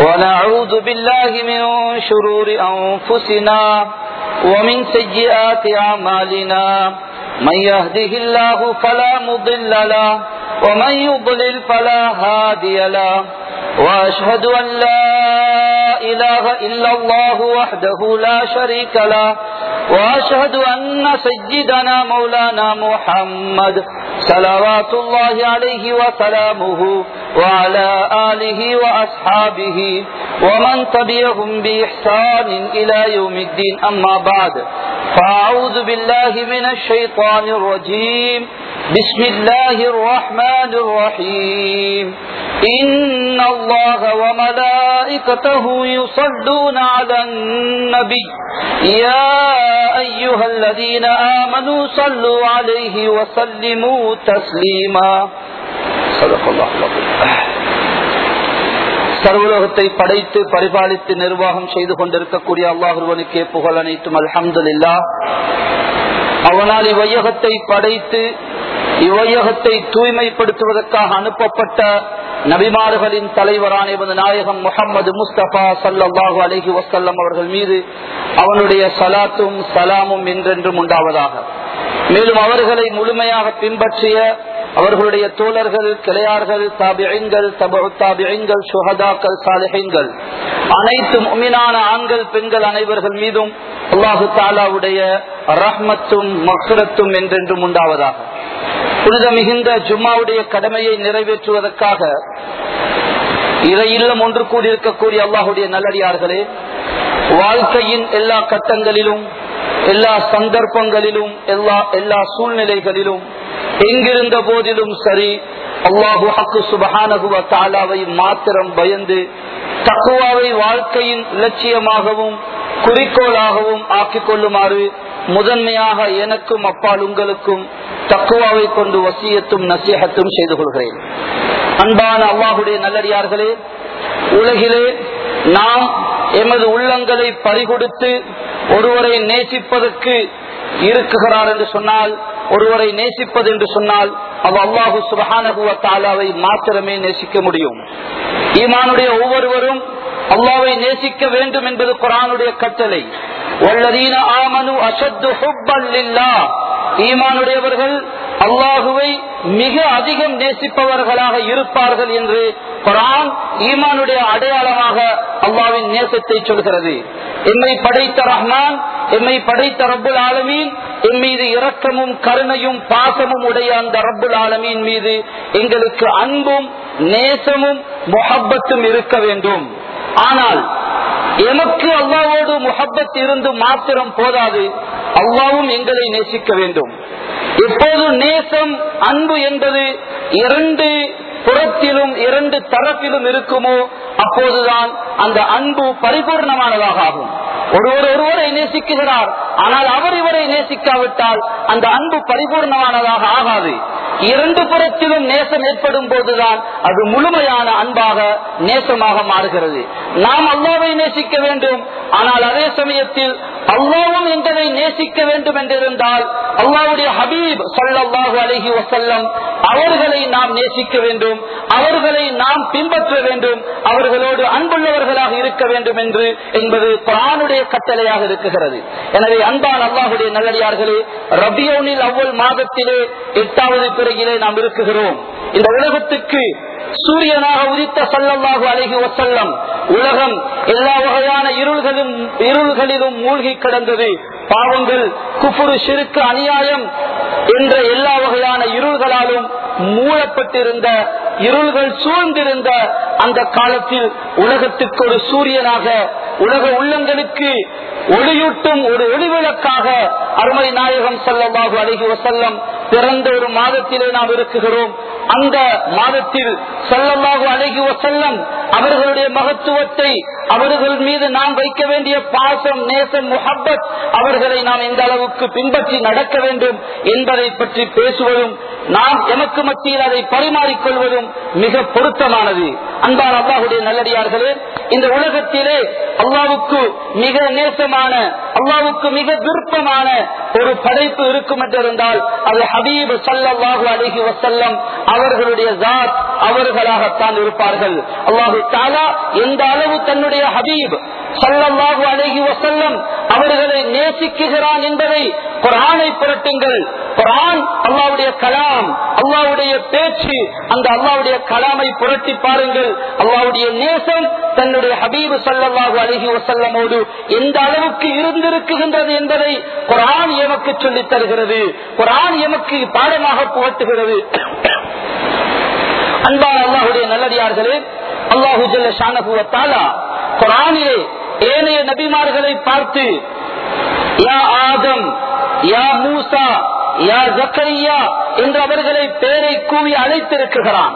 ونعوذ بالله من شرور أنفسنا ومن سيئات أعمالنا من يهده الله فلا مضل له ومن يضلل فلا هادي له وأشهد أن لا إله إلا الله وحده لا شريك له وأشهد أن سيدنا مولانا محمد صلوات الله عليه وسلامه وعلى آله وأصحابه ومن تبعهم بإحسان إلى يوم الدين أما بعد فأعوذ بالله من الشيطان الرجيم بسم الله الرحمن الرحيم إن الله وملائكته يصلون على النبي يا أيها الذين آمنوا صلوا عليه وسلموا تسليما صدق الله சர்வலோகத்தை படைத்து பரிபாலித்து நிர்வாகம் செய்து கொண்டிருக்கக்கூடிய அல்லாஹுவனுக்கே புகழ் அனைத்தும் அல்ஹம்துல்லா அவனால் இவ்வையகத்தை படைத்து இவ்வையகத்தை தூய்மைப்படுத்துவதற்காக அனுப்பப்பட்ட நபிமார்களின் தலைவரான இவனது நாயகம் முகமது முஸ்தபா சல்லாஹூ அலஹி வசல்லம் அவர்கள் மீது அவனுடைய சலாத்தும் சலாமும் என்றென்றும் உண்டாவதாக மேலும் அவர்களை முழுமையாக பின்பற்றிய அவர்களுடைய தோழர்கள் கிளையார்கள் தாபியங்கள் தாபியங்கள் சுகதாக்கள் சாலைகள் அனைத்து உமினான ஆண்கள் பெண்கள் அனைவர்கள் மீதும் அல்லாஹு தாலாவுடைய ரஹ்மத்தும் மக்ரத்தும் என்றென்றும் உண்டாவதாக புனித மிகுந்த ஜும்மாவுடைய கடமையை நிறைவேற்றுவதற்காக இறை இல்லம் ஒன்று கூடியிருக்கக்கூடிய அல்லாஹுடைய நல்லடியார்களே வாழ்க்கையின் எல்லா கட்டங்களிலும் எல்லா சந்தர்ப்பங்களிலும் எல்லா எல்லா சூழ்நிலைகளிலும் எங்கிருந்த போதிலும் சரி அல்லாஹு ஹக்கு சுபஹானகுவ தாலாவை மாத்திரம் பயந்து தக்குவாவை வாழ்க்கையின் இலட்சியமாகவும் குறிக்கோளாகவும் ஆக்கிக் கொள்ளுமாறு முதன்மையாக எனக்கும் அப்பால் உங்களுக்கும் தக்குவாவை கொண்டு வசியத்தும் நசீகத்தும் செய்து கொள்கிறேன் அன்பான அல்லாஹுடைய நல்லடியார்களே உலகிலே நாம் எமது உள்ளங்களை பறிகொடுத்து ஒருவரை நேசிப்பதற்கு இருக்குகிறார் என்று சொன்னால் ஒருவரை நேசிப்பது என்று சொன்னால் அவ அல்லாஹு சுபஹானகுவ தாலாவை மாத்திரமே நேசிக்க முடியும் ஈமானுடைய ஒவ்வொருவரும் அல்லாவை நேசிக்க வேண்டும் என்பது குரானுடைய கட்டளை வல்லதீன ஆமனு அசத்து ஹுப்பல்லா ஈமானுடையவர்கள் அல்லாஹுவை மிக அதிகம் நேசிப்பவர்களாக இருப்பார்கள் என்று குரான் ஈமானுடைய அடையாளமாக அல்லாவின் நேசத்தை சொல்கிறது எம்மை படைத்த ரஹ்மான் எம்மை படைத்த ரப்புல் ஆலமீன் என் மீது இரக்கமும் கருணையும் பாசமும் உடைய அந்த ரப்புல் ஆலமீன் மீது எங்களுக்கு அன்பும் நேசமும் முகப்பத்தும் இருக்க வேண்டும் ஆனால் எமக்கு அல்லாவோடு முகப்பத் இருந்து மாத்திரம் போதாது அல்லாவும் எங்களை நேசிக்க வேண்டும் எப்போது நேசம் அன்பு என்பது இரண்டு புறத்திலும் இரண்டு தரப்பிலும் இருக்குமோ அப்போதுதான் அந்த அன்பு பரிபூர்ணமானதாக ஆகும் ஒருவர் ஒருவரை நேசிக்கிறார் ஆனால் அவர் இவரை நேசிக்காவிட்டால் அந்த அன்பு பரிபூர்ணமானதாக ஆகாது இரண்டு புறத்திலும் நேசம் ஏற்படும் போதுதான் அது முழுமையான அன்பாக நேசமாக மாறுகிறது நாம் அல்லாவை நேசிக்க வேண்டும் ஆனால் அதே சமயத்தில் அல்லாவும் எங்களை நேசிக்க வேண்டும் என்றிருந்தால் அல்லாவுடைய ஹபீப் சல்லாஹூ அலஹி வசல்லம் அவர்களை நாம் நேசிக்க வேண்டும் அவர்களை நாம் பின்பற்ற வேண்டும் அவர்களோடு அன்புள்ளவர்களாக இருக்க வேண்டும் என்று என்பது குரானுடைய கட்டளையாக இருக்குகிறது எனவே அன்பான் அல்லாஹுடைய நல்லடியார்களே ரபியோனில் அவ்வளவு மாதத்திலே எட்டாவது பிறகிலே நாம் இருக்குகிறோம் இந்த உலகத்துக்கு சூரியனாக உதித்த சல்லல்லாஹு அழகி வசல்லம் உலகம் எல்லா வகையான இருள்களும் இருள்களிலும் மூழ்கி கிடந்தது பாவங்கள் குப்புரு சிறுக்கு அநியாயம் என்ற எல்லா வகையான இருள்களாலும் மூடப்பட்டிருந்த இருள்கள் சூழ்ந்திருந்த அந்த காலத்தில் உலகத்துக்கு ஒரு சூரியனாக உலக உள்ளங்களுக்கு ஒளியூட்டும் ஒரு ஒளிவிளக்காக அருமை நாயகம் சல்லல்லாஹு அழகி வசல்லம் பிறந்த ஒரு மாதத்திலே நாம் இருக்குகிறோம் அந்த மாதத்தில் சல்லல்லாஹு அழகி வசல்லம் அவர்களுடைய மகத்துவத்தை அவர்கள் மீது நாம் வைக்க வேண்டிய பாசம் நேசம் முஹப்பத் அவர்களை நாம் எந்த அளவுக்கு பின்பற்றி நடக்க வேண்டும் என்பதை பற்றி பேசுவதும் நாம் எமக்கு மத்தியில் அதை பரிமாறிக்கொள்வதும் மிக பொருத்தமானது அன்பார் அல்லாஹுடைய நல்லடியார்களே இந்த உலகத்திலே அல்லாவுக்கு மிக நேசமான அல்லாவுக்கு மிக விருப்பமான ஒரு படைப்பு இருக்கும் என்றிருந்தால் அது ஹபீப் சல்லாஹூ அலஹி வசல்லம் அவர்களுடைய ஜாத் அவர்களாகத்தான் இருப்பார்கள் அல்லாஹு தாலா எந்த அளவு தன்னுடைய ஹபீப் சல்லல்லாஹு அலைஹி வசல்லம் அவர்களை நேசிக்குகிறான் என்பதை குரானை புரட்டுங்கள் குரான் அல்லாவுடைய கலாம் அல்லாவுடைய பேச்சு அந்த அல்லாவுடைய கலாமை புரட்டி பாருங்கள் அல்லாவுடைய நேசம் தன்னுடைய ஹபீபு சல்லல்லாஹு அலைஹி வசல்லமோடு எந்த அளவுக்கு இருந்திருக்குகின்றது என்பதை குரான் எமக்கு சொல்லித் தருகிறது குரான் எமக்கு பாடமாக புகட்டுகிறது அன்பான அல்லாஹுடைய நல்லடியார்களே அல்லாஹு ஜல்ல ஷானகுவத்தாலா குரானிலே ஏனைய நபிமார்களை பார்த்து யா ஆதம் யா மூசா யா ஜக்கரியா என்று அவர்களை பேரை கூவி அழைத்திருக்கிறான்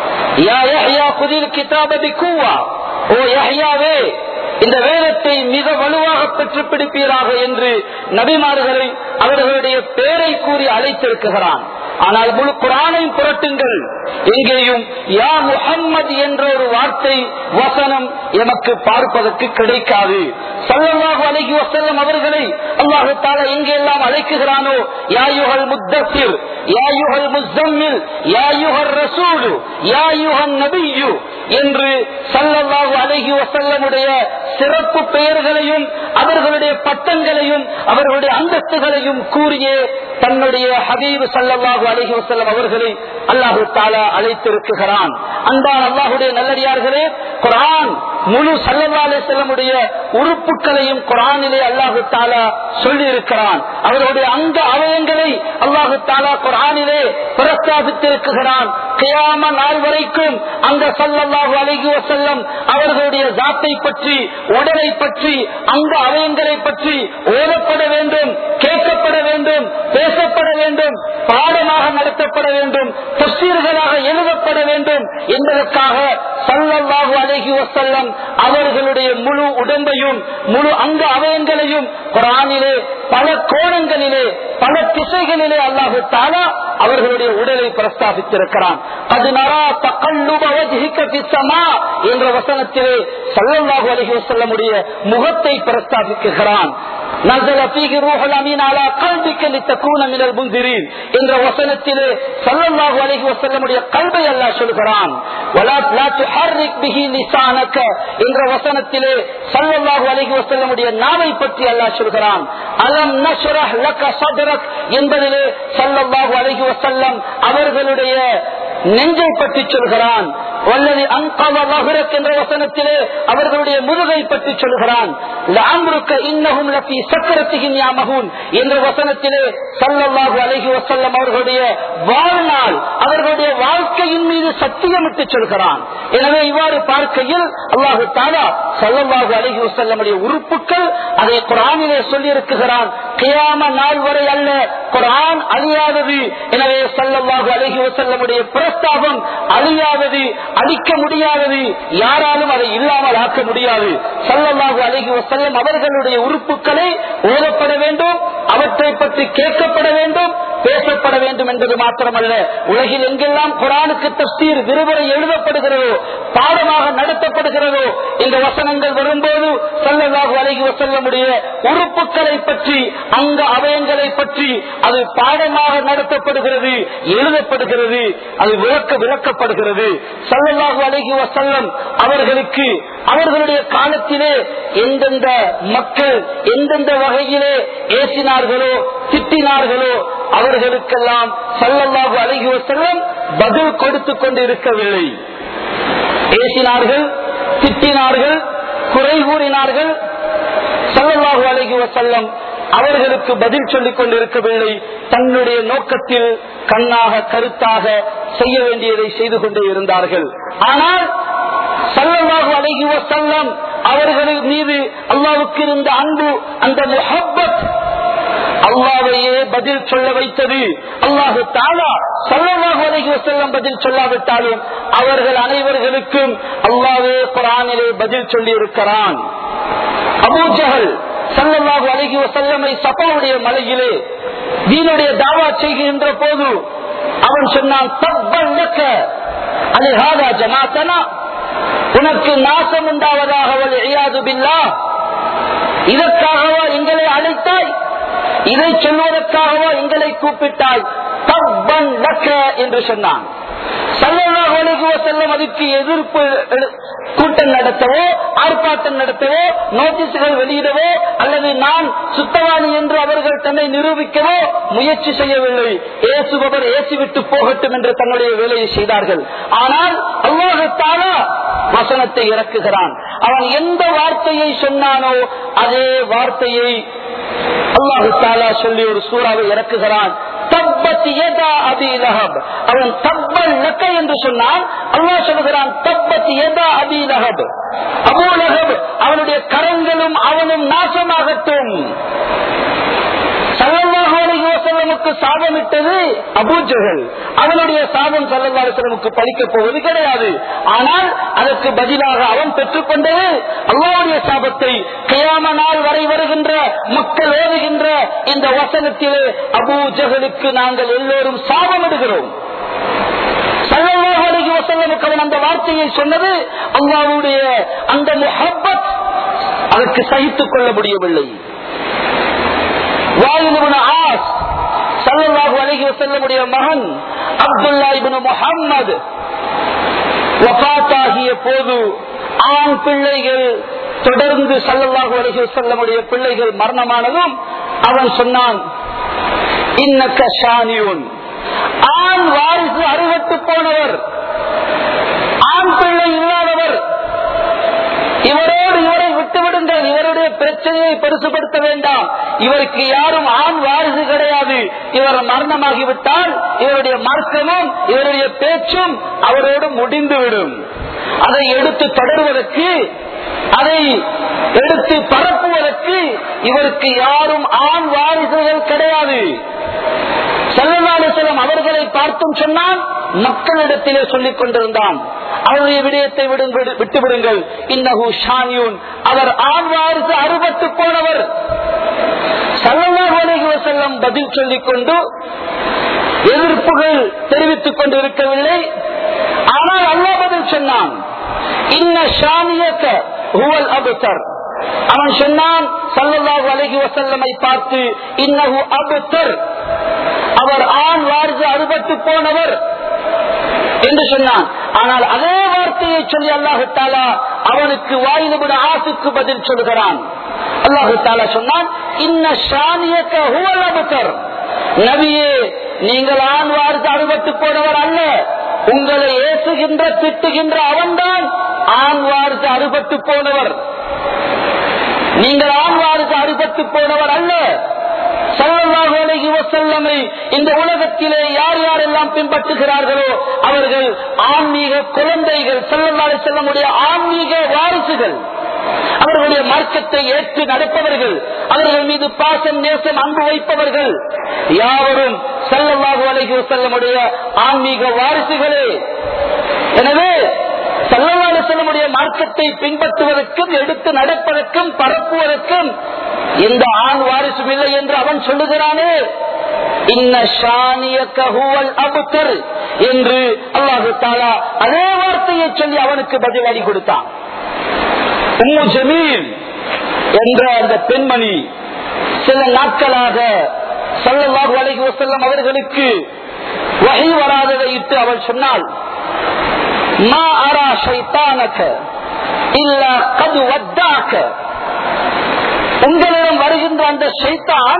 யா யஹ்யா புதில் கிதாபதி கூவா ஓ யஹ்யாவே இந்த வேதத்தை மிக வலுவாக பெற்று பிடிப்பீராக என்று நபிமார்களை அவர்களுடைய பேரை கூறி அழைத்திருக்கிறான் ஆனால் முழு குரானை புரட்டுங்கள் எங்கேயும் யா முஹம்மது என்ற ஒரு வார்த்தை வசனம் எமக்கு பார்ப்பதற்கு கிடைக்காது சல்லல்லாஹு அலைஹி வஸல்லம் அவர்களை அல்லாஹு தஆலா எங்கெல்லாம் அழைக்குகிறானோ யாயுஹல் முத்தஸிர் யாயுஹல் முஸம்மில் யாயுஹர் ரசூல் யாயுஹன் நபியு என்று சல்லல்லாஹு அலைஹி வஸல்லமுடைய சிறப்பு பெயர்களையும் அவர்களுடைய பட்டங்களையும் அவர்களுடைய அந்தஸ்துகளையும் கூறிய தன்னுடைய ஹபீப் சல்லல்லாஹு அலைஹி வஸல்லம் அவர்களை அல்லாஹு தாலா அழைத்திருக்கிறான் அன்பான் அல்லாஹுடைய நல்லடியார்களே குரான் முழு சல்லல்லா அலிசல்லமுடைய உறுப்புகளையும் குரானிலே அல்லாஹு தாலா சொல்லி இருக்கிறான் அவர்களுடைய அங்க அவயங்களை அல்லாஹு தாலா குரானிலே பிரஸ்தாபித்திருக்கிறான் கியாம நாள் வரைக்கும் அந்த சல்லல்லாஹு அலைஹி வஸல்லம் அவர்களுடைய ஜாத்தை பற்றி உடலை பற்றி அங்க அவயங்களை பற்றி ஓதப்பட வேண்டும் கேட்கப்பட வேண்டும் பேசப்பட வேண்டும் பாடமாக நடத்தப்பட வேண்டும் தஸ்தீர்களாக எழுதப்பட வேண்டும் என்பதற்காக சல்லல்லாஹு அலைஹி வஸல்லம் அவர்களுடைய முழு உடம்பையும் முழு அங்க அவயங்களையும் குரானிலே பல கோணங்களிலே பல திசைகளிலே அல்லாஹு தாலா அவர்களுடைய உடலை பிரஸ்தாபித்திருக்கிறான் அது நரா தக்கல்லுப வஜ்ஹிக பிஸ்ஸமா என்ற வசனத்திலே சல்லல்லாஹு அலைஹி வஸல்லமுடைய முகத்தை பிரஸ்தாபிக்கிறான் நஸல ஃபீஹி ரூஹுல் அமீன் அலா கல்பிக லிதகூன மினல் முன்திரீன் என்ற வசனத்திலே ஸல்லல்லாஹு அலைஹி வஸல்லமுடைய கல்பை அல்லாஹ் சொல்கிறான் வலா லா துஹர்ரிக் பிஹி லிசானக என்ற வசனத்திலே ஸல்லல்லாஹு அலைஹி வஸல்லமுடைய நாவை பற்றி அல்லாஹ் சொல்கிறான் அலம் நஷ்ரஹ் லக சத்ரக் என்பதிலே ஸல்லல்லாஹு அலைஹி வஸல்லம் அவர்களுடைய நெஞ்சை பற்றி சொல்கிறான் வல்லதி அன்கவ லஹுரக் என்ற வசனத்திலே அவர்களுடைய முதுகை பற்றி சொல்கிறான் லஅம்ருக இன்னஹும் லஃபீ சக்கரத்திஹிம் யா மஹூன் என்ற வசனத்திலே ஸல்லல்லாஹு அலைஹி வஸல்லம் அவர்களுடைய வாழ்நாள் அவர்களுடைய வாழ்க்கையின் மீது சத்தியமிட்டு சொல்கிறான் எனவே இவ்வாறு பார்க்கையில் அல்லாஹு தஆலா ஸல்லல்லாஹு அலைஹி வஸல்லமுடைய உறுப்புகள் அதை குர்ஆனிலே சொல்லி இருக்கிறான் கியாம நாள் வரை அல்ல குர்ஆன் அழியாதது எனவே ஸல்லல்லாஹு அலைஹி வஸல்லமுடைய பிரஸ்தாபம் அழியாதது அழிக்க முடியாதது யாராலும் அதை இல்லாமல் ஆக்க முடியாது சல்லல்லாஹு அலைஹி வஸல்லம் அவர்களுடைய உறுப்புகளை ஓதப்பட வேண்டும் அவற்றை பற்றி கேட்கப்பட வேண்டும் பேசப்பட வேண்டும் என்பது மாத்திரமல்ல உலகில் எங்கெல்லாம் குரானுக்கு தஸ்தீர் விரிவுரை எழுதப்படுகிறதோ பாடமாக நடத்தப்படுகிறதோ இந்த வசனங்கள் வரும்போது சல்லல்லாஹு அலைஹி வஸல்லமுடைய உறுப்புகளை பற்றி அங்க அவயங்களை பற்றி அது பாடமாக நடத்தப்படுகிறது எழுதப்படுகிறது அது விளக்க விளக்கப்படுகிறது சல்லல்லாஹு அலைஹி வஸல்லம் அவர்களுக்கு அவர்களுடைய காலத்திலே எந்தெந்த மக்கள் எந்தெந்த வகையிலே ஏசினார்களோ திட்டினார்களோ அவர்களுக்கெல்லாம் சல்லல்லாஹு அலைஹி வஸல்லம் பதில் கொடுத்து கொண்டு இருக்கவில்லை ஏசினார்கள் திட்டினார்கள் குறை கூறினார்கள் சல்லல்லாஹு அலைஹி வஸல்லம் அவர்களுக்கு பதில் சொல்லிக் கொண்டிருக்கவில்லை தன்னுடைய நோக்கத்தில் கண்ணாக கருத்தாக செய்ய வேண்டியதை செய்து கொண்டே இருந்தார்கள் ஆனால் சல்லல்லாஹு அலைஹி வஸல்லம் அவர்கள் மீது அல்லாவுக்கு இருந்த அன்பு அந்த முஹப்பத் அல்லாவையே பதில் சொல்ல வைத்தது அல்லாஹு தாலா சல்லல்லாஹு அலைஹி வஸல்லம் பதில் சொல்லாவிட்டாலும் அவர்கள் அனைவர்களுக்கும் அல்லாவே குரானிலே பதில் சொல்லி இருக்கிறான் அபூஜஹல் சல்லல்லாஹு அலைஹி வஸல்லமை சபாவுடைய மலையிலே தீனுடைய தாவா செய்கின்ற போது அவன் சொன்னான் தப்பன் லக்க அலிஹாதா ஜமாத்தனா உனக்கு நாசம் உண்டாவதாக ஐயாது பில்லா இதற்காகவா எங்களை அழைத்தாய் இதை சொல்வதற்காகவா எங்களை கூப்பிட்டாய் தப்பன் லக்க என்று சொன்னான் சல்லல்லாஹு அலைஹி வஸல்லம் அதுக்கு எதிர்ப்பு எடு- கூட்டம் நடத்தவோ ஆர்ப்பாட்டம் நடத்தவோ நோட்டீஸுகள் வெளியிடவோ அல்லது நான் சுத்தவாணி என்று அவர்கள் தன்னை நிரூபிக்கவோ முயற்சி செய்யவில்லை ஏசுபவர் ஏசிவிட்டு போகட்டும் என்று தன்னுடைய வேலையை செய்தார்கள் ஆனால் அல்லாஹத்தால வசனத்தை இறக்குகிறான் அவன் எந்த வார்த்தையை சொன்னானோ அதே வார்த்தையை அல்லாஹு தாலா சொல்லி ஒரு சூறாவை இறக்குகிறான் தப்பத் யதா அபி லஹப் அவன் தப்பல் லக்க என்று சொன்னான் அல்லாஹ் சொல்லுகிறான் தப்பத் யதா அபி லஹப் அபூ லஹப் அவனுடைய கரங்களும் அவனும் நாசமாகட்டும் சல்லல்லாஹு அலைஹி வஸல்லமுக்கு சாபமிட்டது அபூஜஹல் அவனுடைய சாபம் சல்லல்லாஹு அலைஹி வஸல்லமுக்கு பலிக்கப் போவது கிடையாது ஆனால் அதற்கு பதிலாக அவன் பெற்றுக்கொண்டது அல்லாஹ்வுடைய சாபத்தை கியாம நாள் வரை வருகின்ற மக்கள் ஓதுகின்ற இந்த வசனத்திலே அபூஜஹலுக்கு நாங்கள் எல்லோரும் சாபமிடுகிறோம் சல்லல்லாஹு அலைஹி வஸல்லமுக்கு அவன் அந்த வார்த்தையை சொன்னது அல்லாஹ்வுடைய அந்த முஹப்பத் அதற்கு சகித்துக் கொள்ள முடியவில்லை வாயிலுபுன ஆஸ் சல்லல்லாஹு அலைஹி வஸல்லமுடைய மகன் அப்துல்லா இப்னு முஹம்மது வஃபாத்தாகிய போது ஆண் பிள்ளைகள் தொடர்ந்து சல்லல்லாஹு அலைஹி வஸல்லமுடைய பிள்ளைகள் மரணமானதும் அவன் சொன்னான் இன்னக்க ஷானியுன் ஆண் வாரிசு அறுபட்டு போனவர் ஆண் பிள்ளை இல்லாதவர் இவரோடு இவரை விட்டுவிடுங்கள் இவருடைய பிரச்சனையை பெருசுபடுத்த வேண்டாம் இவருக்கு யாரும் ஆண் வாரிசு கிடையாது இவர் மரணமாகிவிட்டால் இவருடைய மார்க்கமும் இவருடைய பேச்சும் அவரோடு முடிந்துவிடும் அதை எடுத்து தொடர்வதற்கு அதை எடுத்து பரப்புவதற்கு இவருக்கு யாரும் ஆண் வாரிசுகள் கிடையாது செல்லம் அவர்களை பார்த்தும் சொன்னான் மக்களிடத்திலே சொல்லிக் கொண்டிருந்தான் அவருடைய விடயத்தை விடு- விடு- விட்டு விடுங்கள் இன்னஹு ஷானியூன் அவர் ஆண் வாரிசு அறுபத்து போனவர் சல்லல்லாஹு அலைஹி வஸல்லம் பதில் சொல்லிக் கொண்டு எதிர்ப்புகள் தெரிவித்துக் கொண்டு இருக்கவில்லை ஆனால் அல்லாஹ் பதில் சொன்னான் இன்ன ஷானியக்க ஹுவல் அபுத்தர் அவன் சொன்னான் சல்லல்லாஹு அலைஹி வஸல்லமை பார்த்து இன்னஹு அபுத்தர் அவர் ஆண் வாரிசு அறுபட்டு போனவர் என்று சொன்னான் ஆனால் அதே வார்த்தையை சொல்லி அல்லாஹு தாலா அவனுக்கு வாயிலுபட ஆசுக்கு பதில் சொல்கிறான் அல்லாஹு தாலா சொன்னான் இன்ன ஷானியக்க ஹுவல் அபுத்தர் நபியே நீங்கள் ஆண் வாரிசு அறுபட்டு போனவர் அல்ல உங்களை ஏசுகின்ற திட்டுகின்ற அவன்தான் ஆண் வாரிசு அறுபட்டு போனவர் நீங்கள் ஆண் வாரிசு அறுபட்டு போனவர் அல்ல ஸல்லல்லாஹு அலைஹி வஸல்லமை இந்த உலகத்திலே யார் யாரெல்லாம் பின்பற்றுகிறார்களோ அவர்கள் ஆன்மீக குழந்தைகள் ஸல்லல்லாஹு அலைஹி வஸல்லமுடைய ஆன்மீக வாரிசுகள் அவர்களுடைய மார்க்கத்தை ஏற்று நடப்பவர்கள் அவர்கள் மீது பாசம் நேசம் அன்பு வைப்பவர்கள் யாவரும் ஸல்லல்லாஹு அலைஹி வஸல்லமுடைய ஆன்மீக வாரிசுகளே எனவே சல்லவாறு செல்லமுடைய மார்க்கத்தை பின்பற்றுவதற்கும் எடுத்து நடப்பதற்கும் பரப்புவதற்கும் எந்த ஆண் வாரிசும் இல்லை என்று அவன் சொல்லுகிறானே இன்ன ஷானியக்க ஹுவல் அபுத்தர் என்று அல்லாஹு தாலா அதே வார்த்தையை சொல்லி அவனுக்கு பதிலடி கொடுத்தான் உம்மு ஜமீல் என்ற அந்த பெண்மணி சில நாட்களாக சல்லல்லாஹு அலைஹி வஸல்லம் அவர்களுக்கு வகை வராததை இட்டு அவள் சொன்னாள் மா அரா ஷைத்தானக இல்லா கது வத்தாக்க உங்களிடம் வருகின்ற அந்த ஷைத்தான்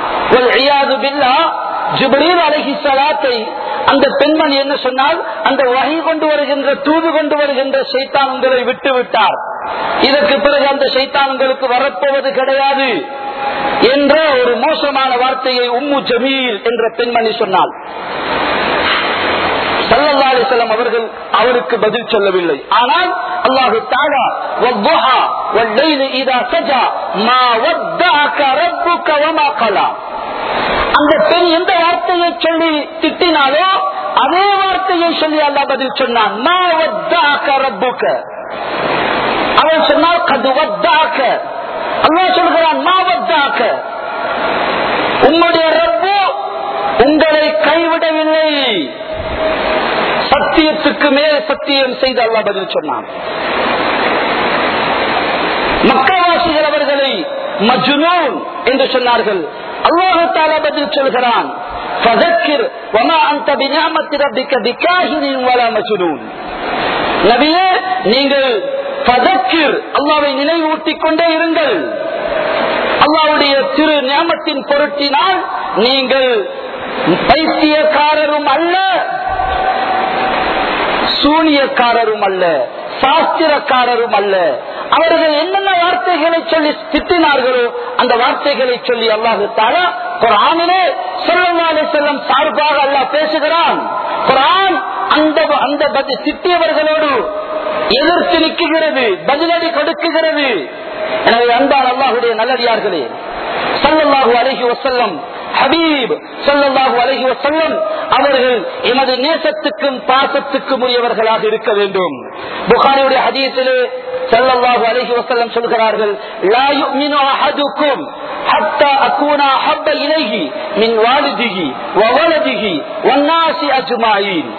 ஜிப்ரீல் அலஹி சலாத்தை அந்த பெண்மணி என்ன சொன்னால் அந்த வகை கொண்டு வருகின்ற தூது கொண்டு வருகின்ற சைத்தான் உங்களை விட்டு விட்டார் இதற்கு பிறகு அந்த சைத்தான் உங்களுக்கு வரப்போவது கிடையாது என்ற ஒரு மோசமான வார்த்தையை உம்மு ஜமீல் என்ற பெண்மணி சொன்னாள் சல்லல்லாஹு அலைஹி வஸல்லம் அவர்கள் அவருக்கு பதில் சொல்லவில்லை ஆனால் அல்லாஹு தஆலா வத்துஹா வல்லைலி இதா சஜா மா வத்தஅக ரப்புக வமா கலா அந்த பெண் எந்த வார்த்தையை சொல்லி திட்டினாலோ அதே வார்த்தையை சொல்லி அல்லாஹ் பதில் சொன்னான் மா வத்தஅக ரப்புக அவன் சொன்னால் கது வத்தாக்க அல்லாஹ் சொல்கிறான் மா வத்தாக்க உங்களுடைய ரப்பு உங்களை கைவிடவில்லை சத்தியத்துக்கு மேல் சத்தியம் செய்து அல்லா பதில் சொன்னான் மக்கவாசிகள் அவர்களை மஜ்னூன் என்று சொன்னார்கள் அல்லாஹு தாலா பதில் சொல்கிறான் فذكر وما أنت بنعمة ربك بكاهن ولا مجنون நபியே நீங்கள் பதக்கிர் அல்லாவை நினைவூட்டிக் கொண்டே இருங்கள் அல்லாவுடைய திரு ஞாபத்தின் பொருட்டினால் நீங்கள் பைத்தியக்காரரும் அல்ல சூனியக்காரரும் அல்ல சாஸ்திரக்காரரும் அல்ல அவர்கள் என்னென்ன வார்த்தைகளை சொல்லி திட்டினார்களோ அந்த வார்த்தைகளை சொல்லி அல்லாஹு தாலா குரானிலே சொல்லவாலே செல்லும் சார்பாக அல்லாஹ் பேசுகிறான் குரான் அந்த அந்த பதி- திட்டியவர்களோடு எதிர்த்து நிற்குகிறது பதிலடி கொடுக்குகிறது எனவே அன்பான் அல்லாஹுடைய நல்லடியார்களே சல்லல்லாஹு அலைஹி வஸல்லம் ஹபீப் சல்லல்லாஹு அலைஹி வஸல்லம் அவர்கள் எமது நேசத்துக்கும் பாசத்துக்கும் உரியவர்களாக இருக்க வேண்டும் புகாரியுடைய ஹதீஸிலே சல்லல்லாஹு அலைஹி வஸல்லம் சொல்கிறார்கள் லா யுமினு அஹதுக்கும் ஹத்தா அகூனா அஹப்ப இலைஹி மின் வாலிதிஹி வ வலதிஹி வன்னாசி அஜ்மாயின்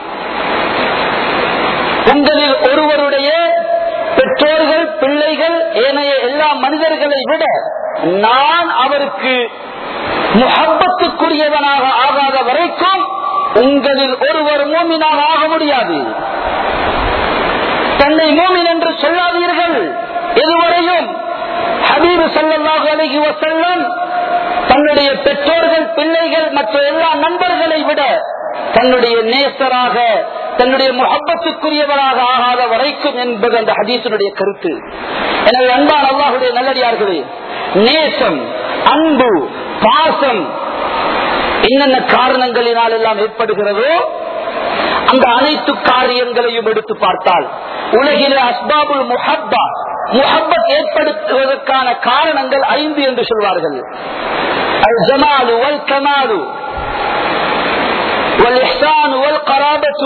உங்களில் ஒருவருடைய பெற்றோர்கள் பிள்ளைகள் ஏனைய எல்லா மனிதர்களை விட நான் அவருக்கு முகப்பத்துக்குரியவனாக ஆகாத வரைக்கும் உங்களில் ஒருவர் மூமினாக ஆக முடியாது தன்னை மூமின் என்று சொல்லாதீர்கள் எதுவரையும் ஹபீபு சல்லாஹு அலஹி வசல்லம் தன்னுடைய பெற்றோர்கள் பிள்ளைகள் மற்ற எல்லா நண்பர்களை விட தன்னுடைய நேசராக தன்னுடைய முகப்பத்துக்குரியவராக ஆகாத வரைக்கும் என்பது அந்த ஹதீசனுடைய கருத்து எனவே அன்பான் அல்லாஹுடைய நல்லடியார்களே நேசம் அன்பு பாசம் என்னென்ன காரணங்களினால் எல்லாம் ஏற்படுகிறதோ அந்த அனைத்து காரியங்களையும் எடுத்து பார்த்தால் உலகிலே அஸ்பாபுல் முஹப்பா முஹப்பத் ஏற்படுத்துவதற்கான காரணங்கள் ஐந்து என்று சொல்வார்கள் அல் ஜமாலு வல் கமாலு والإحسان والقرابة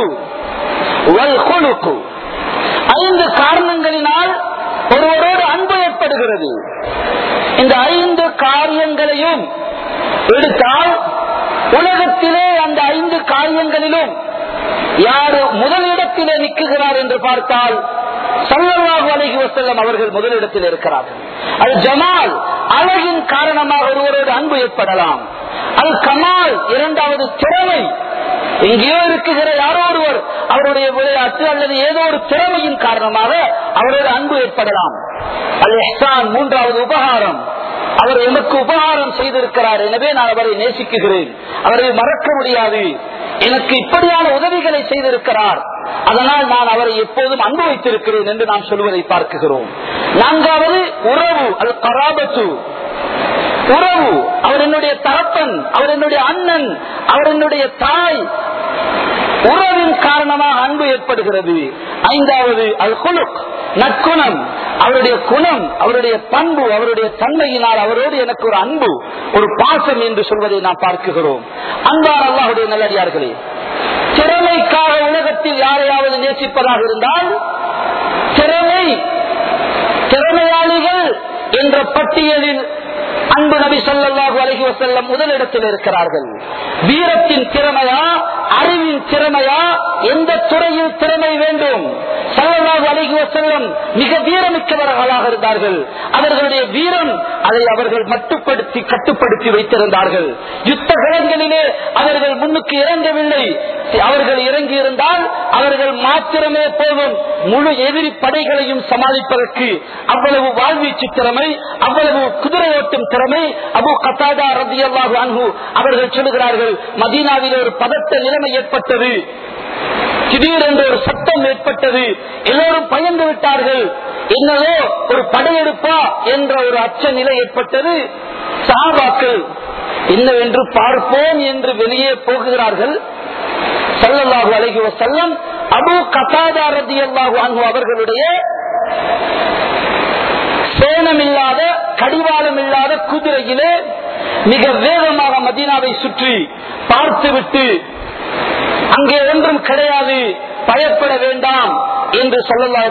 والخلق ஐந்து காரணங்களினால் ஒருவரோடு அன்பு ஏற்படுகிறது இந்த ஐந்து காரியங்களையும் எடுத்தால் உலகத்திலே அந்த ஐந்து காரியங்களிலும் யாரு முதலிடத்திலே நிற்குகிறார் என்று பார்த்தால் சல்லல்லாஹு அலைஹி வஸல்லம் அவர்கள் முதலிடத்தில் இருக்கிறார்கள் அது ஜமால் அழகின் காரணமாக ஒருவரோடு அன்பு ஏற்படலாம் அது கமால் இரண்டாவது திறமை எங்கேயோ இருக்குகிற யாரோ ஒருவர் அவருடைய விளையாட்டு அல்லது ஏதோ ஒரு திறமையின் காரணமாக அவரோட அன்பு ஏற்படலாம் அல் இஹ்சான் மூன்றாவது உபகாரம் அவர் எமக்கு உபகாரம் செய்திருக்கிறார் எனவே நான் அவரை நேசிக்குகிறேன் அவரை மறக்க முடியாது எனக்கு இப்படியான உதவிகளை செய்திருக்கிறார் அதனால் நான் அவரை எப்போதும் அன்பு வைத்திருக்கிறேன் என்று நாம் சொல்வதை பார்க்குகிறோம் நான்காவது உறவு அது கராபத்து உறவு அவர் என்னுடைய தரப்பன் அவர் என்னுடைய அண்ணன் அவர் என்னுடைய தாய் உறவின் காரணமாக அன்பு ஏற்படுகிறது ஐந்தாவது அல் குலுக் நற்குணம் அவருடைய குணம் அவருடைய பண்பு அவருடைய தன்மையினால் அவரோடு எனக்கு ஒரு அன்பு ஒரு பாசம் என்று சொல்வதை நாம் பார்க்குகிறோம் அன்பார் அல்லாஹுடைய நல்லடியார்களே திறமைக்காக உலகத்தில் யாரையாவது நேசிப்பதாக இருந்தால் திறமை திறமையாளிகள் என்ற பட்டியலில் அன்பு நபி ஸல்லல்லாஹு அலைஹி வஸல்லம் முதலிடத்தில் இருக்கிறார்கள் வீரத்தின் திறமையா அறிவின் திறமையா எந்த துறையில் திறமை வேண்டும் ஸல்லல்லாஹு அலைஹி வஸல்லம் மிக வீரமிக்கவர்களாக இருந்தார்கள் அவர்களுடைய வீரம் அதை அவர்கள் மட்டுப்படுத்தி கட்டுப்படுத்தி வைத்திருந்தார்கள் யுத்த களங்களிலே அவர்கள் முன்னுக்கு இறங்கவில்லை அவர்கள் இறங்கி இருந்தால் அவர்கள் மாத்திரமே போதும் முழு எதிரி படைகளையும் சமாளிப்பதற்கு அவ்வளவு வாழ்வீச்சு திறமை அவ்வளவு குதிரை ஓட்டும் திறமை அபு கத்தாதா ரபி அல்லாஹு அன்ஹு அவர்கள் சொல்லுகிறார்கள் மதீனாவில் ஒரு பதட்ட நிலைமை ஏற்பட்டது திடீரென்று ஒரு சட்டம் ஏற்பட்டது எல்லோரும் பயந்து விட்டார்கள் என்னவோ ஒரு படையெடுப்பா என்ற ஒரு அச்ச நிலை ஏற்பட்டது சாபாக்கள் என்னவென்று பார்ப்போம் என்று வெளியே போகிறார்கள் சல்லல்லாஹு அலைஹி வஸல்லம் அபு கதாதா ரலியல்லாஹு அன்ஹு அவர்களுடைய சேனம் இல்லாத கடிவாளம் இல்லாத குதிரையிலே மிக வேகமாக மதீனாவை சுற்றி பார்த்துவிட்டு அங்கே ஒன்றும் கிடையாது பயப்பட வேண்டாம் என்று சொல்லல்லா செல்லம்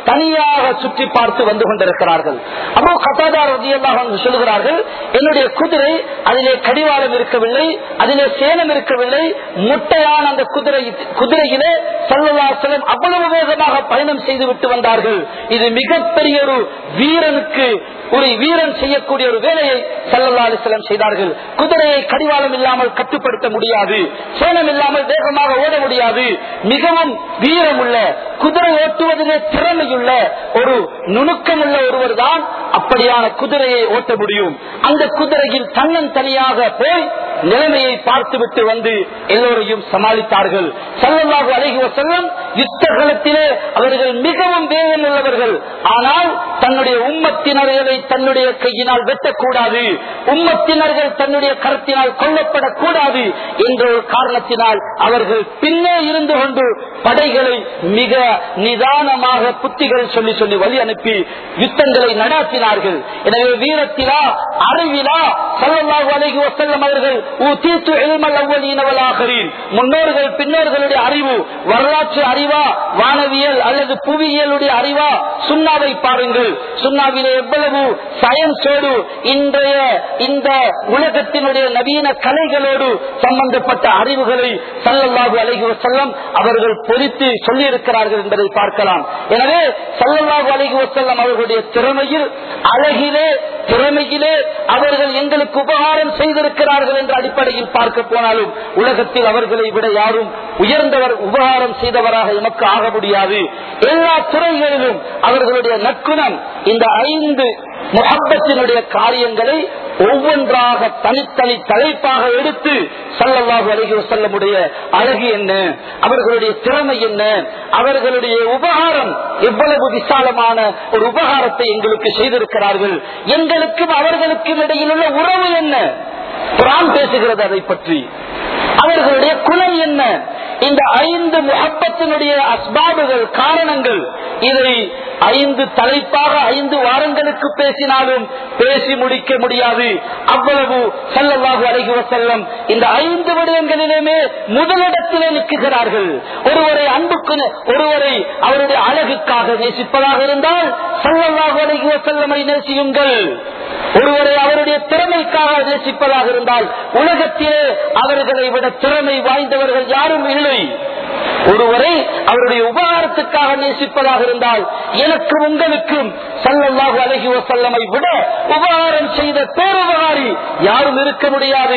தனியாக சுற்றி பார்த்து வந்து கொண்டிருக்கிறார்கள் அப்போ கத்தாதார் சொல்லுகிறார்கள் என்னுடைய குதிரை அதிலே கடிவாளம் இருக்கவில்லை அதிலே சேலம் இருக்கவில்லை முட்டையான அந்த குதிரை குதிரையிலே சல்லல்லாசலம் அவ்வளவு வேகமாக பயணம் செய்து விட்டு வந்தார்கள் இது மிகப்பெரிய ஒரு வீரனுக்கு ஒரு வீரன் செய்யக்கூடிய ஒரு வேலையை சல்லல்லா அலிஸ்லாம் செய்தார்கள் குதிரையை கடிவாளம் இல்லாமல் கட்டுப்படுத்த முடியாது சேனம் இல்லாமல் வேகமாக ஓட முடியாது மிகவும் வீரமுள்ள குதிரை ஓட்டுவதிலே திறமையுள்ள ஒரு நுணுக்கமுள்ள ஒருவர் தான் அப்படியான குதிரையை ஓட்ட முடியும் அந்த குதிரையில் தன்னன் தனியாக போய் நிலைமையை பார்த்துவிட்டு வந்து எல்லோரையும் சமாளித்தார்கள் சல்லல்லாஹு அலைஹி வஸல்லம் யுத்த களத்திலே அவர்கள் மிகவும் வேகம் உள்ளவர்கள் ஆனால் தன்னுடைய உம்மத்தினர்களை தன்னுடைய கையினால் வெட்டக்கூடாது உம்மத்தினர்கள் தன்னுடைய கருத்தினால் கொல்லப்படக்கூடாது என்ற ஒரு காரணத்தினால் அவர்கள் பின்னே இருந்து கொண்டு படைகளை மிக நிதானமாக புத்திகள் சொல்லி சொல்லி வழி அனுப்பி யுத்தங்களை நடாத்தினார்கள் எனவே வீரத்திலா அறிவிலா சல்லல்லாஹு அலைஹி வஸல்லம் அவர்கள் ஊதீத்து இல்மல் அவ்வலீன வல் ஆகிரீன் முன்னோர்கள் பின்னோர்களுடைய அறிவு வரலாற்று அறிவா வானவியல் அல்லது புவியியலுடைய அறிவா சுண்ணாவை பாருங்கள் சுண்ணாவிலே எவ்வளவு சயின்ஸோடு இன்றைய இந்த உலகத்தினுடைய நவீன கலைகளோடு சம்பந்தப்பட்ட அறிவுகளை சல்லல்லாஹு அலைஹி வஸல்லம் அவர்கள் பொறித்து சொல்லி இருக்கிறார்கள் என்பதை பார்க்கலாம் எனவே சல்லல்லாஹு அலைஹி வஸல்லம் அவர்களுடைய திறமையில் அழகிலே திறமையிலே அவர்கள் எங்களுக்கு உபகாரம் செய்திருக்கிறார்கள் என்ற அடிப்படையில் பார்க்க போனாலும் உலகத்தில் அவர்களை விட யாரும் உயர்ந்தவர் உபகாரம் செய்தவராக எமக்கு ஆக முடியாது எல்லா துறைகளிலும் அவர்களுடைய நற்குணம் இந்த ஐந்து முகப்பத்தினுடைய காரியங்களை ஒவ்வொன்றாக தனித்தனி தலைப்பாக எடுத்து சல்லல்லாஹு அலைஹி வஸல்லமுடைய அழகு என்ன அவர்களுடைய திறமை என்ன அவர்களுடைய உபகாரம் எவ்வளவு விசாலமான ஒரு உபகாரத்தை எங்களுக்கு செய்திருக்கிறார்கள் எங்களுக்கும் அவர்களுக்கும் இடையில் உள்ள உறவு என்ன குரான் பேசுகிறது அதை பற்றி அவர்களுடைய குணம் என்ன இந்த ஐந்து முகப்பத்தினுடைய அஸ்பாபுகள் காரணங்கள் இதை ஐந்து தலைப்பாக ஐந்து வாரங்களுக்கு பேசினாலும் பேசி முடிக்க முடியாது அவ்வளவு செல்லவாக அழகி வசல்லம் இந்த ஐந்து விடயங்களிலுமே முதலிடத்திலே நிற்குகிறார்கள் ஒருவரை அன்புக்கு ஒருவரை அவருடைய அழகுக்காக நேசிப்பதாக இருந்தால் செல்லவாக அழகி வசல்லமை நேசியுங்கள் ஒருவரை அவருடைய திறமைக்காக நேசிப்பதாக இருந்தால் உலகத்திலே அவர்களை விட திறமை வாய்ந்தவர்கள் யாரும் இல்லை ஒருவரை அவருடைய உபகாரத்துக்காக நேசிப்பதாக இருந்தால் எனக்கு உங்களுக்கும் சல்லல்லாஹு அழகி வசல்லமை விட உபகாரம் செய்த பேருபகாரி யாரும் இருக்க முடியாது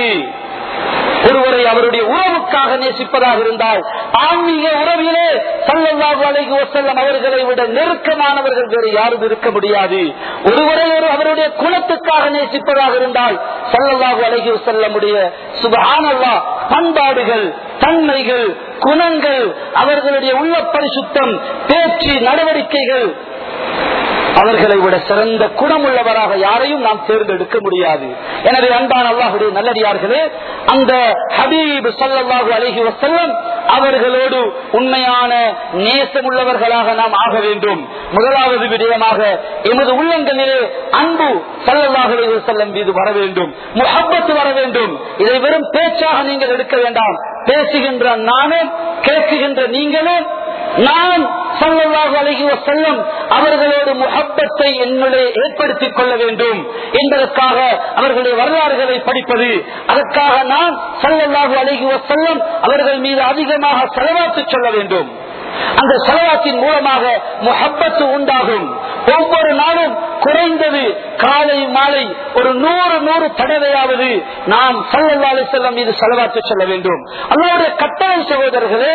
ஒருவரை அவருடைய உறவுக்காக நேசிப்பதாக இருந்தால் ஆன்மீக உறவிலே சல்லல்லாஹு அலைஹி வஸல்லம் அவர்களை விட நெருக்கமானவர்கள் வேறு யாரும் இருக்க முடியாது ஒருவரை ஒரு அவருடைய குலத்துக்காக நேசிப்பதாக இருந்தால் சல்லல்லாஹு அலைஹி வஸல்லமுடைய சுபஹானல்லாஹ் பண்பாடுகள் தன்மைகள் குணங்கள் அவர்களுடைய உள்ள பரிசுத்தம் பேச்சு நடவடிக்கைகள் அவர்களை விட சிறந்த குணமுள்ளவராக யாரையும் நாம் தேர்ந்தெடுக்க முடியாது எனவே அன்பான அல்லாஹுடைய நல்லடியார்களே அந்த ஹபீப் சல்லாஹூ அலஹி வசல்லம் அவர்களோடு உண்மையான நேசமுள்ளவர்களாக நாம் ஆக வேண்டும் முதலாவது விடயமாக எமது உள்ளங்களிலே அன்பு சல்லல்லாஹு அலைஹி வஸல்லம் மீது வர வேண்டும் முஹப்பத்து வர வேண்டும் இதை வெறும் பேச்சாக நீங்கள் எடுக்க வேண்டாம் பேசுகின்ற நானும் கேட்குகின்ற நீங்களும் நான் சல்லல்லாஹு அலைஹி வஸல்லம் அவர்களோடு முஹப்பத்தை என்னுடைய ஏற்படுத்திக் கொள்ள வேண்டும் என்பதற்காக அவர்களுடைய வரலாறுகளை படிப்பது அதற்காக நான் சல்லல்லாஹு அலைஹி வஸல்லம் அவர்கள் மீது அதிகமாக செலவாத்து சொல்ல வேண்டும் அந்த செலவாத்தின் மூலமாக முஹப்பத்து உண்டாகும் ஒவ்வொரு நாளும் குறைந்தது காலை மாலை ஒரு நூறு நூறு தடவையாவது நாம் சல்லல்லா அலி செல்லம் மீது செலவாத்து சொல்ல வேண்டும் அல்லாவுடைய கட்டாய சகோதரர்களே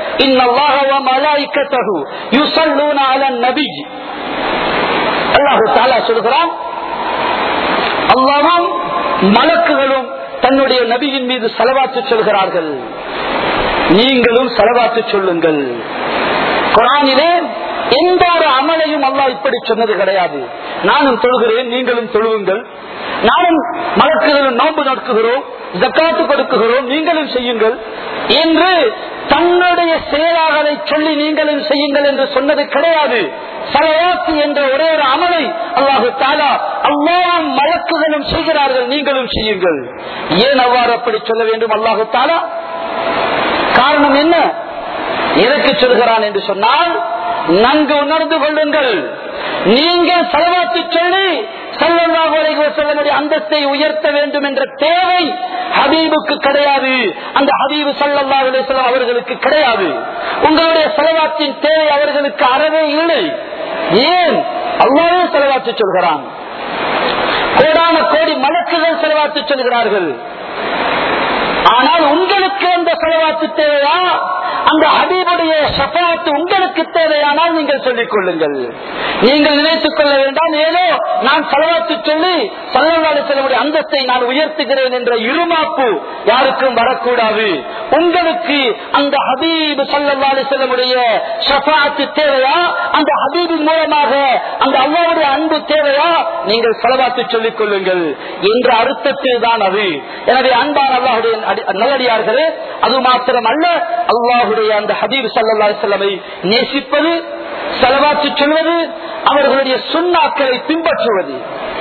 அல்லாஹு தாலா சொல்கிறான் அல்லாவும் மலக்குகளும் தன்னுடைய நபியின் மீது செலவாத்து சொல்கிறார்கள் நீங்களும் செலவாத்து சொல்லுங்கள் குரானிலே எந்த ஒரு அமலையும் அல்லா இப்படி சொன்னது கிடையாது நானும் தொழுகிறேன் நீங்களும் தொழுவுங்கள் நானும் மலக்குகளும் நோன்பு நடக்குகிறோம் ஜக்காத்து கொடுக்குகிறோம் நீங்களும் செய்யுங்கள் என்று தன்னுடைய செயலாளரை சொல்லி நீங்களும் செய்யுங்கள் என்று சொன்னது கிடையாது சலவாத்து என்ற ஒரே ஒரு அமலை அல்லாஹு தாலா அல்லாவும் மலக்குகளும் செய்கிறார்கள் நீங்களும் செய்யுங்கள் ஏன் அவ்வாறு அப்படி சொல்ல வேண்டும் அல்லாஹு தாலா காரணம் என்ன எதற்கு சொல்கிறான் என்று சொன்னால் நன்கு உணர்ந்து கொள்ளுங்கள் நீங்கள் செலவாத்து சொல்லி சல்லல்லாஹு அலைஹி வஸல்லமுடைய அந்தஸ்தை உயர்த்த வேண்டும் என்ற தேவை ஹபீபுக்கு கிடையாது அந்த ஹபீபு சல்லல்லாஹு அலைஹி வஸல்லம் அவர்களுக்கு கிடையாது உங்களுடைய செலவாத்தின் தேவை அவர்களுக்கு அறவே இல்லை ஏன் அல்லாஹ்வே செலவாத்து சொல்கிறான் கோடான கோடி மலக்குகள் செலவாத்து சொல்கிறார்கள் ஆனால் உங்களுக்கு அந்த செலவாத்து தேவையா அந்த ஹபீபுடைய ஷபாத்து உங்களுக்கு தேவையானால் நீங்கள் சொல்லிக் கொள்ளுங்கள் நீங்கள் நினைத்துக் கொள்ள வேண்டாம் ஏதோ நான் செலவாத்து சொல்லி சல்லவாடு செலவுடைய அந்தஸ்தை நான் உயர்த்துகிறேன் என்ற இருமாப்பு யாருக்கும் வரக்கூடாது உங்களுக்கு அந்த ஹபீப் சல்லவாடு செலவுடைய ஷபாத்து தேவையா அந்த ஹபீபின் மூலமாக அந்த அல்லாவுடைய அன்பு தேவையா நீங்கள் செலவாத்து சொல்லிக் கொள்ளுங்கள் என்ற அர்த்தத்தில் தான் அது எனவே அன்பான் அல்லாஹுடைய அடி- நல்லடியார்களே அது மாத்திரம் அல்ல அல்லாஹுடைய அந்த ஹபீப் சல்லா செல்லமை நேசிப்பது செலவாத்து சொல்வது அவர்களுடைய சுண்ணாக்களை பின்பற்றுவது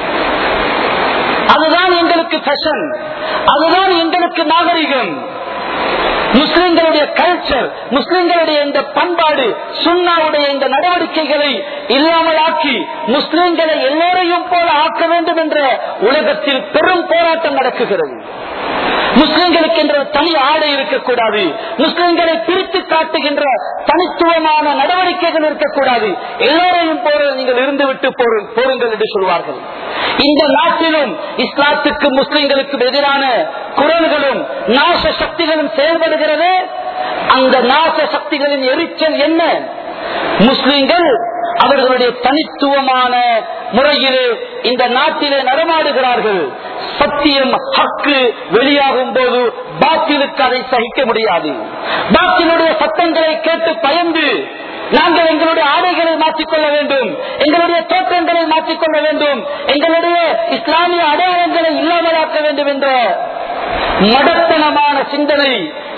அதுதான் எங்களுக்கு ஃபேஷன் அதுதான் எங்களுக்கு நாகரிகம் முஸ்லிம்களுடைய கல்ச்சர் முஸ்லிம்களுடைய இந்த பண்பாடு சுண்ணாவுடைய இந்த நடவடிக்கைகளை இல்லாமலாக்கி முஸ்லிம்களை எல்லோரையும் போல ஆக்க வேண்டும் என்ற உலகத்தில் பெரும் போராட்டம் நடக்குகிறது முஸ்லிம்களுக்கு என்ற தனி ஆடை இருக்கக்கூடாது முஸ்லிம்களை பிரித்து காட்டுகின்ற தனித்துவமான நடவடிக்கைகள் இருக்கக்கூடாது எல்லோரையும் போல நீங்கள் இருந்து விட்டு போரு- போருங்கள் என்று சொல்வார்கள் இந்த நாட்டிலும் இஸ்லாத்துக்கு முஸ்லிம்களுக்கு எதிரான குரல்களும் நாச சக்திகளும் செயல்படுகிறது அந்த நாச சக்திகளின் எரிச்சல் என்ன முஸ்லிம்கள் அவர்களுடைய தனித்துவமான முறையிலே இந்த நாட்டிலே நடமாடுகிறார்கள் சத்தியம் ஹக்கு வெளியாகும் போது பாத்திலுக்கு அதை சகிக்க முடியாது பாத்திலுடைய சத்தங்களை கேட்டு பயந்து நாங்கள் எங்களுடைய ஆடைகளை மாற்றிக்கொள்ள வேண்டும் எங்களுடைய தோற்றங்களை மாற்றிக்கொள்ள வேண்டும் எங்களுடைய இஸ்லாமிய அடையாளங்களை இல்லாமலாக்க வேண்டும் என்ற மடத்தனமான சிந்தனை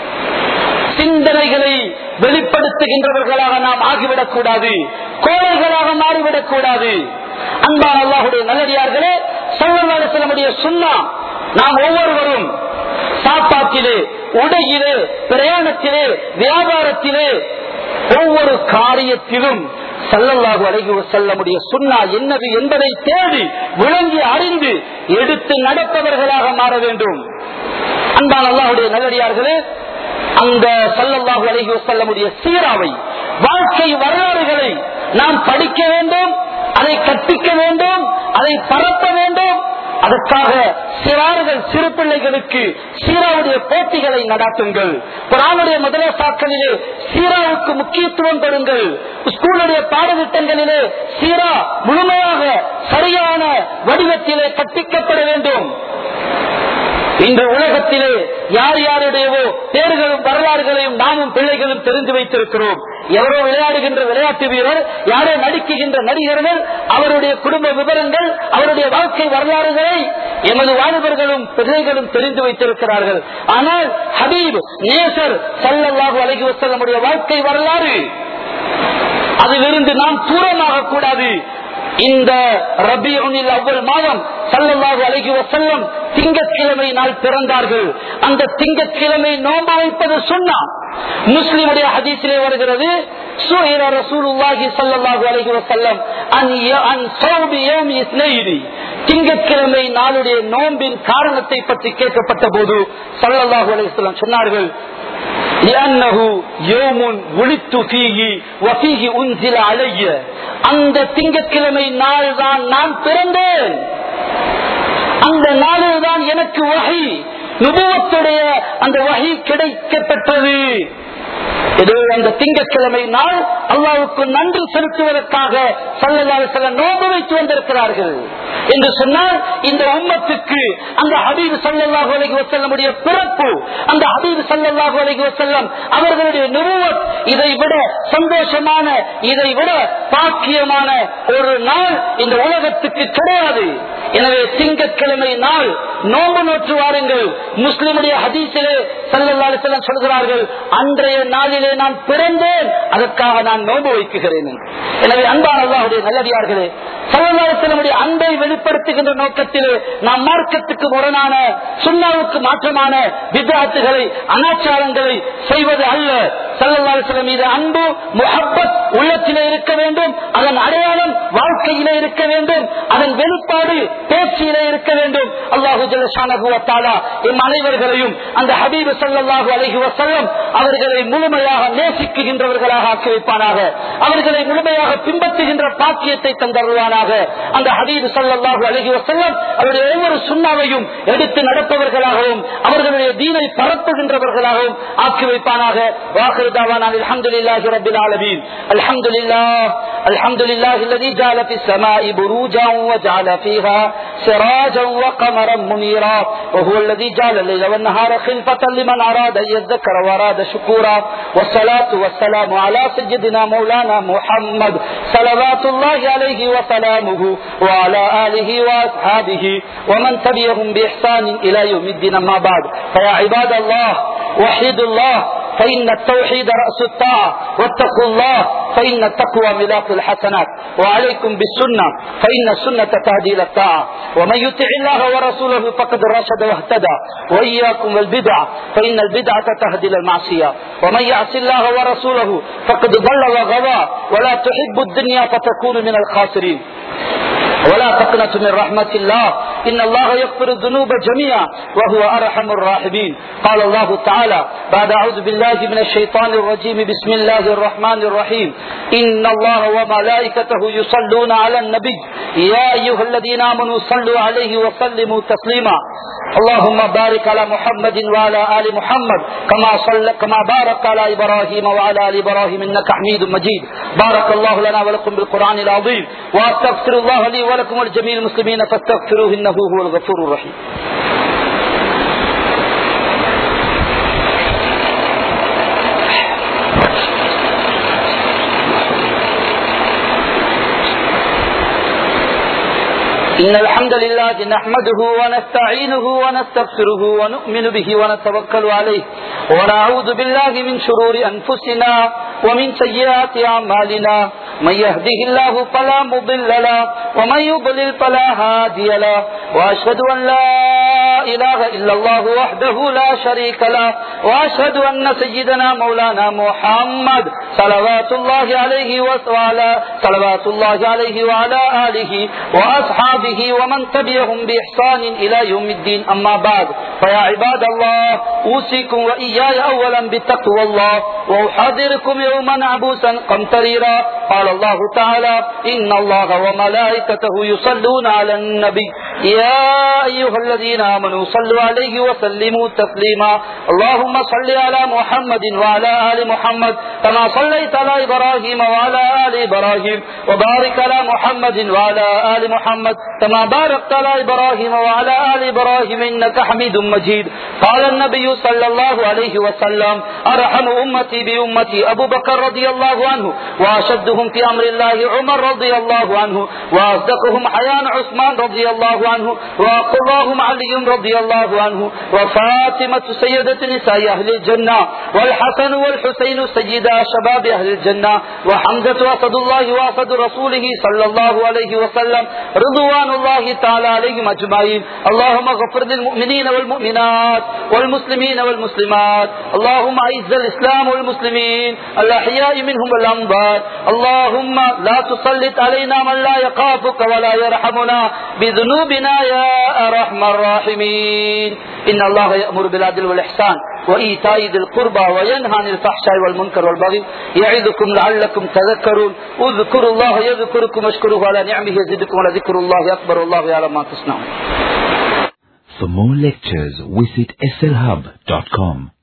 சிந்தனைகளை வெளிப்படுத்துகின்றவர்களாக நாம் ஆகிவிடக் கூடாது கோழைகளாக மாறிவிடக் கூடாது அன்பான அல்லாஹுடைய நல்லடியார்களே சொல்லமுடைய சுண்ணா நாம் ஒவ்வொருவரும் சாப்பாட்டிலே உடையிலே பிரயாணத்திலே வியாபாரத்திலே ஒவ்வொரு காரியத்திலும் சல்லல்லாஹு அலைஹி செல்லமுடைய சுண்ணா என்னது என்பதை தேடி விளங்கி அறிந்து எடுத்து நடப்பவர்களாக மாற வேண்டும் அன்பான அல்லாஹுடைய நல்லடியார்களே அந்த சல்லல்லாஹு அலைஹி வஸல்லமுடைய சீராவை வாழ்க்கை வரலாறுகளை நாம் படிக்க வேண்டும் அதை கற்பிக்க வேண்டும் அதை பரப்ப வேண்டும் அதற்காக சிறார்கள் சிறு பிள்ளைகளுக்கு சீராவுடைய போட்டிகளை நடாத்துங்கள் குரானுடைய முதலசாக்களிலே சீராவுக்கு முக்கியத்துவம் கொடுங்கள் ஸ்கூலுடைய பாடத்திட்டங்களிலே சீரா முழுமையாக சரியான வடிவத்திலே கற்பிக்கப்பட வேண்டும் இன்று உலகத்திலே யார் யாருடையவோ பேர்களும் வரலாறுகளையும் நாமும் பிள்ளைகளும் தெரிந்து வைத்திருக்கிறோம் எவரோ விளையாடுகின்ற விளையாட்டு வீரர் யாரோ நடிக்குகின்ற நடிகர்கள் அவருடைய குடும்ப விவரங்கள் அவருடைய வாழ்க்கை வரலாறுகளை எமது வாலிபர்களும் பிள்ளைகளும் தெரிந்து வைத்திருக்கிறார்கள் ஆனால் ஹபீப் நேசர் சல்லல்லாஹு அலைஹி வஸல்லமுடைய வாழ்க்கை வரலாறு அதிலிருந்து நாம் தூரமாக கூடாது இந்த ரபியுனில் அவ்வளவு மாதம் சல்லல்லாஹு அலைஹி வஸல்லம் திங்கட்கிழமை நாள் பிறந்தார்கள் அந்த திங்கட்கிழமை நோன்பு வைப்பது சொன்னா முஸ்லிமுடைய ஹதீஸிலே வருகிறது சுஹிர ரசூலுல்லாஹி ஸல்லல்லாஹு அலைஹி வஸல்லம் அன் ய- அன் ஸௌபி யௌமி இஸ்னைனி திங்கட்கிழமை நாளுடைய நோன்பின் காரணத்தை பற்றி கேட்கப்பட்ட போது சல்லல்லாஹு அலைஹி வஸல்லம் சொன்னார்கள் لأنه يوم ولدت فيه وفيه أنزل علي அந்த திங்கட்கிழமை நாள் தான் நான் பிறந்தேன் அந்த நாளில் தான் எனக்கு வகை நுபுவத்துடைய அந்த வகை கிடைக்கப்பட்டது இது அந்த திங்கட்கிழமை நாள் அல்லாவுக்கு நன்றி செலுத்துவதற்காக சல்லல்லாஹு சில நோம்பு வைத்து வந்திருக்கிறார்கள் என்று சொன்னால் இந்த உம்மத்துக்கு அந்த ஹபீப் சல்லல்லாஹு அலைஹி வஸல்லமுடைய பிறப்பு அந்த ஹபீப் சல்லல்லாஹு அலைஹி வஸல்லம் அவர்களுடைய நிறுவத் இதை விட சந்தோஷமான இதை விட பாக்கியமான ஒரு நாள் இந்த உலகத்துக்கு கிடையாது எனவே திங்கட்கிழமை நாள் நோம்பு நோற்று வாருங்கள் முஸ்லிமுடைய ஹதீஸிலே சல்லல்லாஹு அலைஹி வஸல்லம் சொல்கிறார்கள் அன்றைய நாளிலே நான் பிறந்தேன் அதற்காக நான் நோன்பு வைக்குகிறேன் எனவே அன்பான அல்லாஹுடைய நல்லடியார்களே சல்லல்லாஹு அலைஹி வஸல்லமுடைய அன்பை வெளிப்படுத்துகின்ற நோக்கத்திலே நாம் மார்க்கத்துக்கு முரணான சுண்ணாவுக்கு மாற்றமான விதாத்துகளை அனாச்சாரங்களை செய்வது அல்ல சல்லல்லாஹு மீது அன்பு முஹப்பத் உள்ளத்திலே இருக்க வேண்டும் அதன் அடையாளம் வாழ்க்கையிலே இருக்க வேண்டும் அதன் வெளிப்பாடு பேச்சிலே இருக்க வேண்டும் அல்லாஹு ஜல்லஷானகுவத்தாலா எம் அனைவர்களையும் அந்த ஹபீபு சல்லாஹு அலஹி வசல்லம் அவர்களை முழுமையாக நேசிக்குகின்றவர்களாக ஆக்கி வைப்பானாக அவர்களை முழுமையாக பின்பற்றுகின்ற பாக்கியத்தை தந்தருவானாக அந்த ஹபீபு சல்லாஹு அலஹி வசல்லம் அவருடைய ஒவ்வொரு சுண்ணாவையும் எடுத்து நடப்பவர்களாகவும் அவர்களுடைய தீனை பரப்புகின்றவர்களாகவும் ஆக்கி வைப்பானாக வாக்குதாவான அல்ஹம்துலில்லாஹி ரப்பில் ஆலமீன் அல்ஹம்துலில்லாஹ் அல்ஹம்துலில்லாஹி الذي جعل في السماء بروجا وجعل فيها سراجا وقمرا منيرا وهو الذي جعل الليل والنهار خلفة لمن أراد أن يذكر وأراد شكورا والصلاة والسلام على سيدنا مولانا محمد صلوات الله عليه وسلامه وعلى آله وأصحابه ومن تبعهم بإحسان إلى يوم الدين أما بعد فيا عباد الله وحيد الله فإن التوحيد رأس الطاعة واتقوا الله فإن التقوى ملاك الحسنات وعليكم بالسنة فإن السنة تهدي إلى الطاعة ومن يطع الله ورسوله فقد رشد واهتدى وإياكم والبدع فإن البدعة تهدي إلى المعصية ومن يعص الله ورسوله فقد ضل وغوى ولا تحب الدنيا فتكون من الخاسرين ولا تقنط من رحمة الله إن الله يغفر الذنوب جميعا وهو أرحم الراحمين قال الله تعالى بعد أعوذ بالله من الشيطان الرجيم بسم الله الرحمن الرحيم إن الله وملائكته يصلون على النبي يا أيها الذين آمنوا صلوا عليه وسلموا تسليما اللهم بارك على محمد وعلى آل محمد كما صلى كما بارك على إبراهيم وعلى آل إبراهيم إنك حميد مجيد بارك الله لنا ولكم بالقرآن العظيم وأستغفر الله لي ولكم ولجميع المسلمين فاستغفروه إنه هو الغفور الرحيم إن الحمد لله نحمده ونستعينه ونستغفره ونؤمن به ونتوكل عليه ونعوذ بالله من شرور أنفسنا ومن سيئات أعمالنا من يهده الله فلا مضل له ومن يضلل فلا هادي له وأشهد أن لا إله إلا الله وحده لا شريك له وأشهد أن سيدنا مولانا محمد صلوات الله عليه وعلى صلوات الله عليه وعلى آله وأصحابه ومن تبعهم بإحسان إلى يوم الدين أما بعد فيا عباد الله أوصيكم وإياي أولا بتقوى الله وأحذركم يوما عبوسا قمطريرا قال الله تعالى إن الله وملائكته يصلون على النبي يا أيها الذين آمنوا صلوا عليه وسلموا تسليما اللهم صل على محمد وعلى آل محمد كما صليت على إبراهيم وعلى آل إبراهيم وبارك على محمد وعلى آل محمد كما باركت على إبراهيم وعلى آل إبراهيم إنك حميد مجيد قال النبي صلى الله عليه وسلم أرحم أمتي بأمتي أبو بكر رضي الله عنه وأشدهم في أمر الله عمر رضي الله عنه وأصدقهم حيان عثمان رضي الله عنه وأقواهم علي رضي الله عنه وفاطمة سيدة نساء أهل الجنة والحسن والحسين سيدا شباب أهل الجنة وحمزة أسد الله وأسد رسوله صلى الله عليه وسلم رضوان الله تعالى عليهم أجمعين اللهم اغفر للمؤمنين والمؤمنات والمسلمين والمسلمات اللهم أعز الإسلام والمسلمين الأحياء منهم والأموات اللهم لا تسلط علينا من لا يخافك ولا يرحمنا بذنوبنا يا أرحم الراحمين إن الله يأمر بالعدل والإحسان وإيتاء ذي القربى وينهى عن الفحشاء والمنكر والبغي يعظكم لعلكم تذكرون اذكروا الله يذكركم واشكروه على نعمه يزدكم ولذكر الله أكبر والله يعلم ما تصنعون For more lectures, visit slhub.com.